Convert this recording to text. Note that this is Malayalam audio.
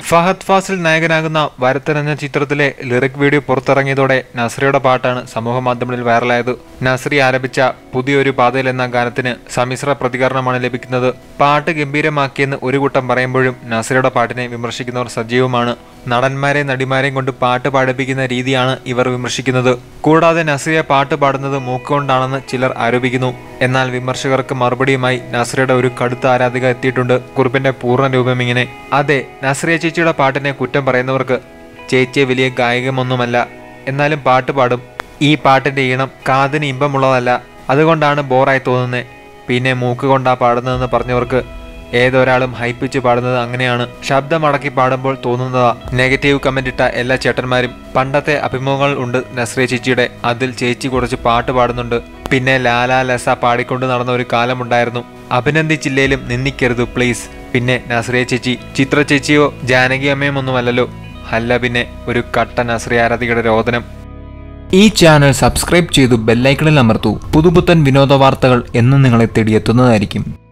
ഫഹദ് ഫാസിൽ നായകനാകുന്ന വരത്തൻ എന്ന ചിത്രത്തിലെ ലിറിക് വീഡിയോ പുറത്തിറങ്ങിയതോടെ നസ്രിയുടെ പാട്ടാണ് സമൂഹ മാധ്യമങ്ങളിൽ വൈറലായത് നസ്രി ആലപിച്ച പുതിയൊരു പാതയിൽ എന്ന ഗാനത്തിന് സമ്മിശ്ര പ്രതികരണമാണ് ലഭിക്കുന്നത് പാട്ട് ഗംഭീരമാക്കിയെന്ന് ഒരു കൂട്ടം പറയുമ്പോഴും നസ്രിയുടെ പാട്ടിനെ വിമർശിക്കുന്നവർ സജീവമാണ് നടന്മാരെ നടിമാരെയും കൊണ്ട് പാട്ട് പാടിപ്പിക്കുന്ന രീതിയാണ് ഇവർ വിമർശിക്കുന്നത് കൂടാതെ നസ്രിയ പാട്ട് പാടുന്നത് മൂക്കുകൊണ്ടാണെന്ന് ചിലർ ആരോപിക്കുന്നു എന്നാൽ വിമർശകർക്ക് മറുപടിയുമായി നസ്രിയുടെ ഒരു കടുത്ത ആരാധിക എത്തിയിട്ടുണ്ട് കുറിപ്പിന്റെ പൂർണ്ണ രൂപം ഇങ്ങനെ അതെ നസ്രിയ ചേച്ചിയുടെ പാട്ടിനെ കുറ്റം പറയുന്നവർക്ക് ചേച്ചിയെ വലിയ ഗായകമൊന്നുമല്ല എന്നാലും പാട്ട് പാടും ഈ പാട്ടിന്റെ ഈണം കാതിന് ഇമ്പമുള്ളതല്ല അതുകൊണ്ടാണ് ബോറായി തോന്നുന്നത് പിന്നെ മൂക്ക് കൊണ്ടാ പാടുന്നതെന്ന് പറഞ്ഞവർക്ക് ഏതൊരാളും ഹൈപ്പിച്ച് പാടുന്നത് അങ്ങനെയാണ് ശബ്ദമടക്കി പാടുമ്പോൾ തോന്നുന്നതാ നെഗറ്റീവ് കമന്റ് ഇട്ട എല്ലാ ചേട്ടന്മാരും പണ്ടത്തെ അഭിമുഖങ്ങൾ ഉണ്ട് നസ്രിയ ചേച്ചിയുടെ അതിൽ ചേച്ചി കുറച്ച് പാട്ട് പാടുന്നുണ്ട് പിന്നെ ലാലാ ലസ പാടിക്കൊണ്ട് നടന്ന ഒരു കാലമുണ്ടായിരുന്നു അഭിനന്ദിച്ചില്ലേലും നിന്ദിക്കരുത് പ്ലീസ് പിന്നെ നസ്രിയ ചേച്ചി ചിത്ര ചേച്ചിയോ ജാനകി അമ്മയും ഒന്നുമല്ലല്ലോ അല്ല പിന്നെ ഒരു കട്ട നസ്രിയ ആരാധികയുടെ രോദനം ഈ ചാനൽ സബ്സ്ക്രൈബ് ചെയ്തു ബെല്ലൈക്കണിൽ അമർത്തൂ പുതുപുത്തൻ വിനോദ വാർത്തകൾ എന്നും നിങ്ങളെ തേടിയെത്തുന്നതായിരിക്കും